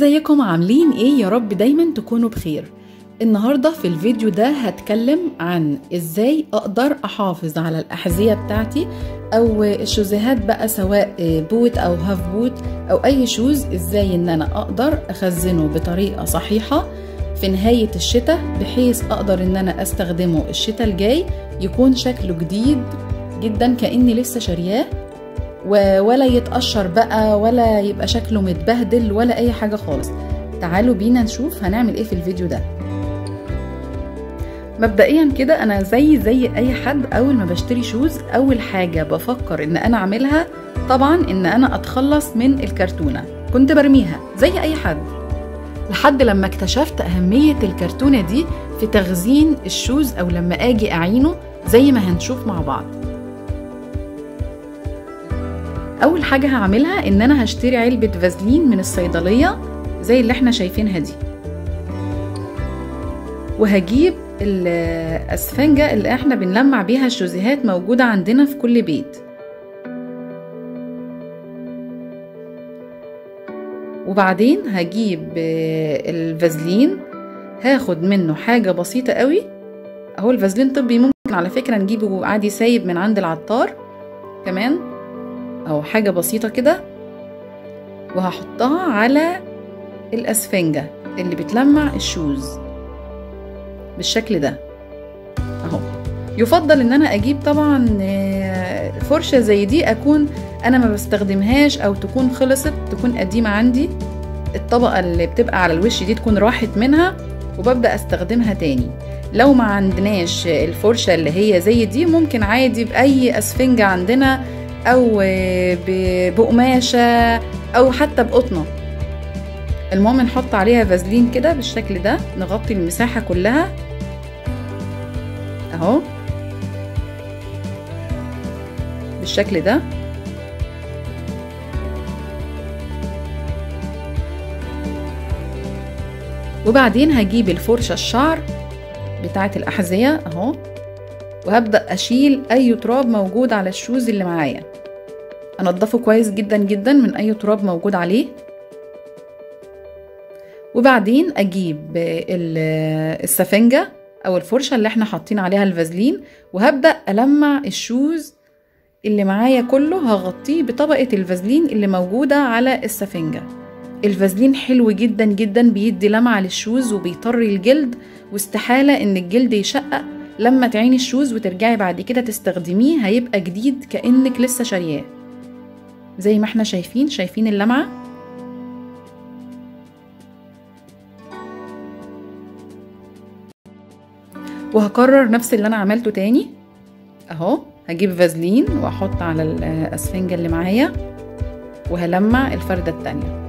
ازيكم عاملين ايه يا رب دايما تكونوا بخير النهارده في الفيديو ده هتكلم عن ازاي اقدر احافظ على الاحذيه بتاعتي او الشوزيهات بقى سواء بوت او هاف بوت او اي شوز ازاي ان انا اقدر اخزنه بطريقه صحيحه في نهايه الشتاء بحيث اقدر ان انا استخدمه الشتاء الجاي يكون شكله جديد جدا كاني لسه شارياه ولا يتقشر بقى ولا يبقى شكله متبهدل ولا اي حاجه خالص تعالوا بينا نشوف هنعمل ايه في الفيديو ده مبدئيا كده انا زي زي اي حد اول ما بشتري شوز اول حاجه بفكر ان انا اعملها طبعا ان انا اتخلص من الكرتونه كنت برميها زي اي حد لحد لما اكتشفت اهميه الكرتونه دي في تخزين الشوز او لما اجي اعينه زي ما هنشوف مع بعض اول حاجه هعملها ان انا هشتري علبه فازلين من الصيدليه زي اللي احنا شايفينها دي وهجيب الاسفنجة اللي احنا بنلمع بيها الشوزيهات موجودة عندنا في كل بيت وبعدين هجيب الفازلين هاخد منه حاجة بسيطة قوي اهو الفازلين طبي ممكن على فكرة نجيبه عادي سايب من عند العطار كمان اهو حاجة بسيطة كده وهحطها على الاسفنجة اللي بتلمع الشوز بالشكل ده اهو يفضل ان انا اجيب طبعا فرشه زي دي اكون انا ما بستخدمهاش او تكون خلصت تكون قديمه عندي الطبقه اللي بتبقى على الوش دي تكون راحت منها وببدا استخدمها تاني لو ما عندناش الفرشه اللي هي زي دي ممكن عادي باي اسفنجه عندنا او بقماشه او حتى بقطنه المهم نحط عليها فازلين كده بالشكل ده نغطي المساحة كلها اهو بالشكل ده وبعدين هجيب الفرشة الشعر بتاعة الأحذية اهو وهبدأ أشيل أي تراب موجود على الشوز اللي معايا أنضفه كويس جدا جدا من أي تراب موجود عليه وبعدين اجيب السفنجه او الفرشه اللي احنا حاطين عليها الفازلين وهبدا المع الشوز اللي معايا كله هغطيه بطبقه الفازلين اللي موجوده على السفنجه الفازلين حلو جدا جدا بيدي لمعه للشوز وبيطري الجلد واستحاله ان الجلد يشقق لما تعيني الشوز وترجعي بعد كده تستخدميه هيبقى جديد كانك لسه شارياه زي ما احنا شايفين شايفين اللمعه وهكرر نفس اللي انا عملته تاني اهو هجيب فازلين واحط على الاسفنجة اللي معايا وهلمع الفردة التانية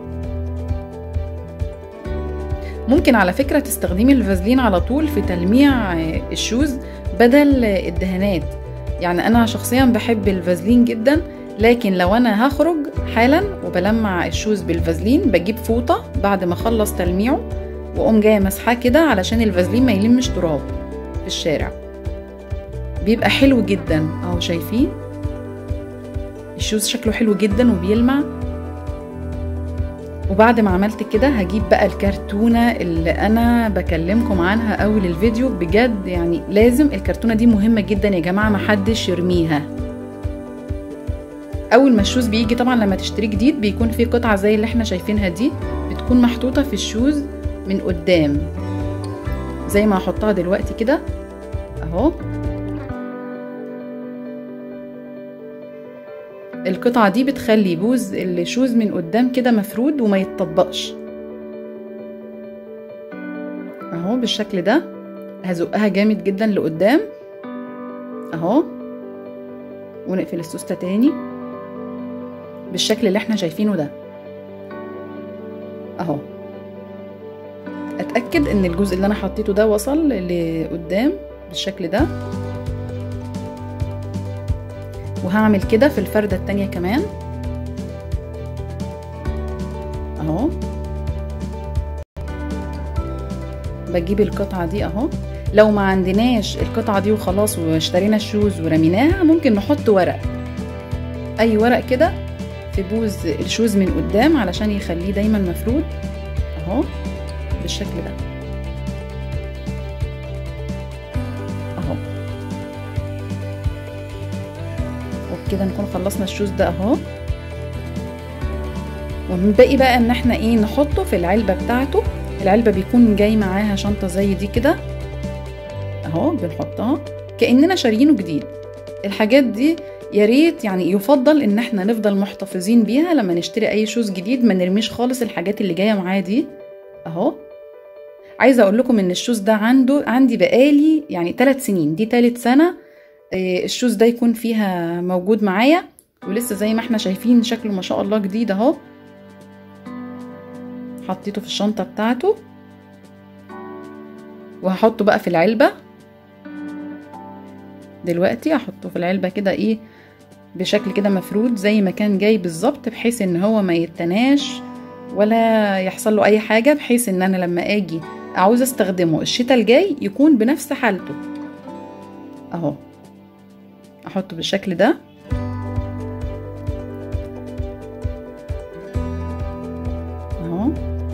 ممكن على فكرة تستخدمي الفازلين على طول في تلميع الشوز بدل الدهانات يعني انا شخصيا بحب الفازلين جدا لكن لو انا هخرج حالا وبلمع الشوز بالفازلين بجيب فوطة بعد ما اخلص تلميعه واقوم جايه مسحاه كده علشان الفازلين ما يلمش تراب في الشارع بيبقى حلو جدا اهو شايفين الشوز شكله حلو جدا وبيلمع وبعد ما عملت كده هجيب بقى الكرتونه اللي انا بكلمكم عنها اول الفيديو بجد يعني لازم الكرتونه دي مهمه جدا يا جماعه محدش يرميها اول ما الشوز بيجي طبعا لما تشتريه جديد بيكون في قطعه زي اللي احنا شايفينها دي بتكون محطوطه في الشوز من قدام زي ما هحطها دلوقتي كده اهو القطعة دي بتخلي بوز الشوز من قدام كده مفرود وما يتطبقش اهو بالشكل ده هزقها جامد جدا لقدام اهو ونقفل السوستة تاني بالشكل اللي احنا شايفينه ده اهو اتاكد ان الجزء اللي انا حطيته ده وصل لقدام بالشكل ده وهعمل كده في الفردة التانية كمان اهو بجيب القطعة دي اهو لو ما عندناش القطعة دي وخلاص واشترينا الشوز ورميناها ممكن نحط ورق اي ورق كده في بوز الشوز من قدام علشان يخليه دايما مفرود اهو بالشكل ده اهو وبكده نكون خلصنا الشوز ده اهو والباقي بقى ان احنا ايه نحطه في العلبة بتاعته العلبة بيكون جاي معاها شنطة زي دي كده اهو بنحطها كأننا شاريينه جديد الحاجات دي يا ريت يعني يفضل ان احنا نفضل محتفظين بيها لما نشتري اي شوز جديد ما نرميش خالص الحاجات اللي جايه معاه دي اهو عايزه اقول لكم ان الشوز ده عنده عندي بقالي يعني ثلاث سنين دي ثالث سنه الشوز ده يكون فيها موجود معايا ولسه زي ما احنا شايفين شكله ما شاء الله جديد اهو حطيته في الشنطه بتاعته وهحطه بقى في العلبه دلوقتي احطه في العلبه كده ايه بشكل كده مفرود زي ما كان جاي بالظبط بحيث ان هو ما يتناش ولا يحصل له اي حاجه بحيث ان انا لما اجي عاوز استخدمه الشتاء الجاي يكون بنفس حالته اهو احطه بالشكل ده اهو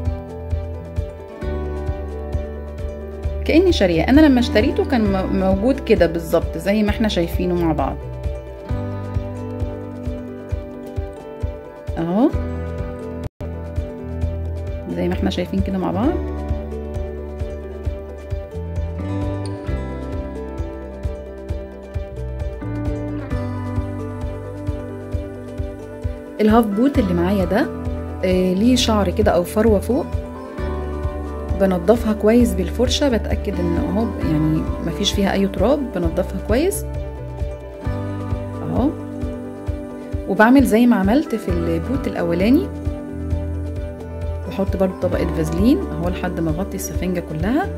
كاني شاريه انا لما اشتريته كان موجود كده بالظبط زي ما احنا شايفينه مع بعض اهو زي ما احنا شايفين كده مع بعض الهاف بوت اللي معايا ده آه ليه شعر كده او فروه فوق بنضفها كويس بالفرشه بتاكد ان اهو يعني مفيش فيها اي تراب بنضفها كويس اهو وبعمل زي ما عملت في البوت الاولاني بحط برضو طبقه فازلين اهو لحد ما اغطي السفنجه كلها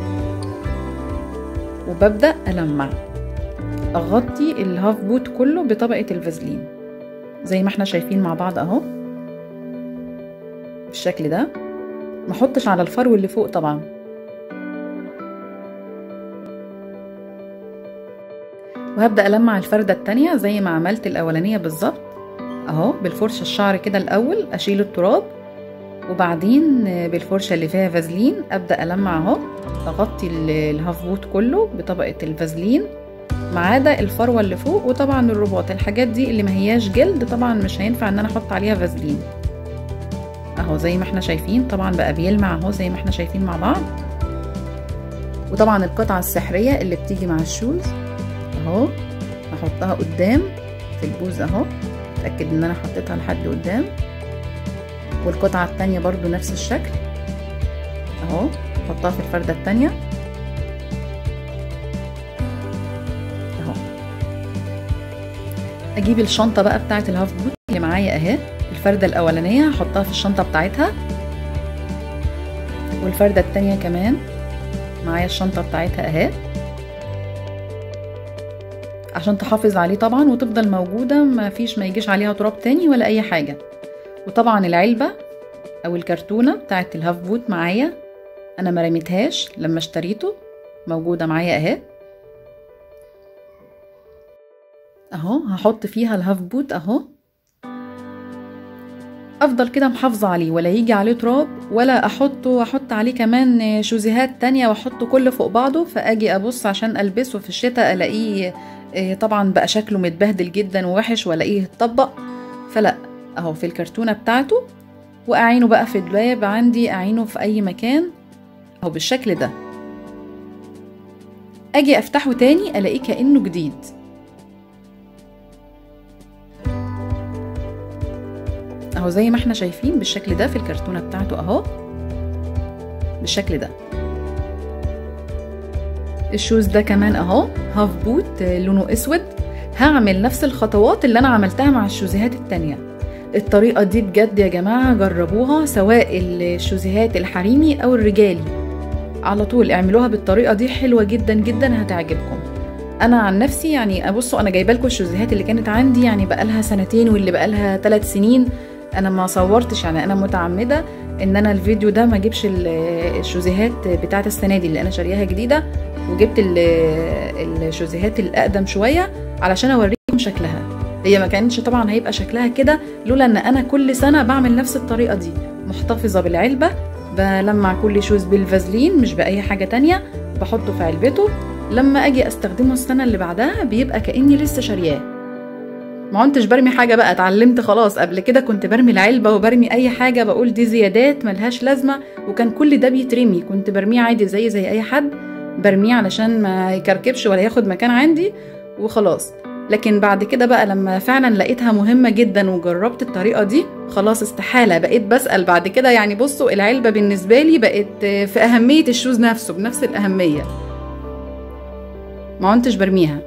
وببدا المع اغطي الهاف بوت كله بطبقه الفازلين زي ما احنا شايفين مع بعض اهو بالشكل ده ما احطش على الفرو اللي فوق طبعا وهبدا المع الفرده التانية زي ما عملت الاولانيه بالظبط اهو بالفرشه الشعر كده الاول اشيل التراب وبعدين بالفرشه اللي فيها فازلين ابدا المع اهو اغطي الهاف بوت كله بطبقه الفازلين ما عدا الفروه اللي فوق وطبعا الرباط الحاجات دي اللي ما هياش جلد طبعا مش هينفع ان انا احط عليها فازلين اهو زي ما احنا شايفين طبعا بقى بيلمع اهو زي ما احنا شايفين مع بعض وطبعا القطعه السحريه اللي بتيجي مع الشوز اهو احطها قدام في البوز اهو اتاكد ان انا حطيتها لحد قدام والقطعه التانية برضو نفس الشكل اهو احطها في الفرده التانية اهو اجيب الشنطه بقى بتاعه الهاف بوت اللي معايا اهي الفردة الأولانية هحطها في الشنطة بتاعتها والفردة التانية كمان معايا الشنطة بتاعتها اهي عشان تحافظ عليه طبعا وتفضل موجودة ما فيش ما يجيش عليها تراب تاني ولا أي حاجة وطبعا العلبة أو الكرتونة بتاعت الهاف بوت معايا أنا ما رميتهاش لما اشتريته موجودة معايا اهي اهو هحط فيها الهاف بوت اهو افضل كده محافظة عليه ولا يجي عليه تراب ولا احطه واحط عليه كمان شوزيهات تانية واحطه كله فوق بعضه فاجي ابص عشان البسه في الشتاء الاقيه طبعا بقى شكله متبهدل جدا ووحش والاقيه اتطبق فلا اهو في الكرتونة بتاعته واعينه بقى في الدولاب عندي اعينه في اي مكان اهو بالشكل ده اجي افتحه تاني الاقيه كانه جديد اهو زي ما احنا شايفين بالشكل ده في الكرتونه بتاعته اهو بالشكل ده الشوز ده كمان اهو هاف بوت لونه اسود هعمل نفس الخطوات اللي انا عملتها مع الشوزيهات التانية الطريقة دي بجد يا جماعة جربوها سواء الشوزيهات الحريمي او الرجالي على طول اعملوها بالطريقة دي حلوة جدا جدا هتعجبكم انا عن نفسي يعني ابصوا انا جايبه لكم الشوزيهات اللي كانت عندي يعني بقالها سنتين واللي بقالها ثلاث سنين انا ما صورتش يعني انا متعمده ان انا الفيديو ده ما اجيبش الشوزيهات بتاعه السنه دي اللي انا شارياها جديده وجبت الشوزيهات الاقدم شويه علشان اوريكم شكلها هي ما كانش طبعا هيبقى شكلها كده لولا ان انا كل سنه بعمل نفس الطريقه دي محتفظه بالعلبه بلمع كل شوز بالفازلين مش باي حاجه تانية بحطه في علبته لما اجي استخدمه السنه اللي بعدها بيبقى كاني لسه شارياه ما كنتش برمي حاجه بقى اتعلمت خلاص قبل كده كنت برمي العلبه وبرمي اي حاجه بقول دي زيادات ملهاش لازمه وكان كل ده بيترمي كنت برميه عادي زي زي اي حد برميه علشان ما يكركبش ولا ياخد مكان عندي وخلاص لكن بعد كده بقى لما فعلا لقيتها مهمة جدا وجربت الطريقة دي خلاص استحالة بقيت بسأل بعد كده يعني بصوا العلبة بالنسبة لي بقت في أهمية الشوز نفسه بنفس الأهمية ما كنتش برميها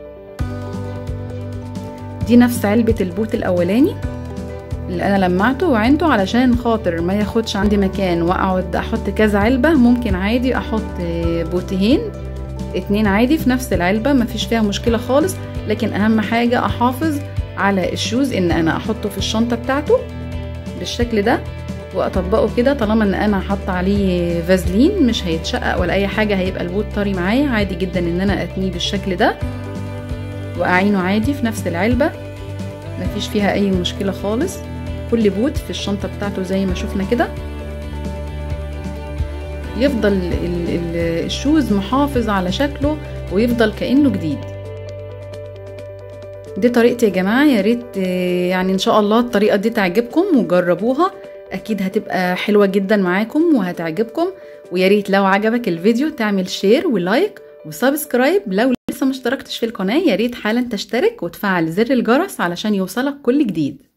دي نفس علبة البوت الأولاني اللي أنا لمعته وعينته علشان خاطر ما ياخدش عندي مكان وأقعد أحط كذا علبة ممكن عادي أحط بوتين اتنين عادي في نفس العلبة مفيش فيها مشكلة خالص لكن أهم حاجة أحافظ على الشوز إن أنا أحطه في الشنطة بتاعته بالشكل ده وأطبقه كده طالما إن أنا حاطة عليه فازلين مش هيتشقق ولا أي حاجة هيبقى البوت طري معايا عادي جدا إن أنا أتنيه بالشكل ده وأعينه عادي في نفس العلبة مفيش فيها أي مشكلة خالص كل بوت في الشنطة بتاعته زي ما شفنا كده يفضل ال ال الشوز محافظ على شكله ويفضل كأنه جديد دي طريقتي يا جماعة يا ريت يعني ان شاء الله الطريقة دي تعجبكم وجربوها اكيد هتبقى حلوة جدا معاكم وهتعجبكم ويا ريت لو عجبك الفيديو تعمل شير ولايك وسبسكرايب لو لسه مشتركتش في القناة يا ريت حالا تشترك وتفعل زر الجرس علشان يوصلك كل جديد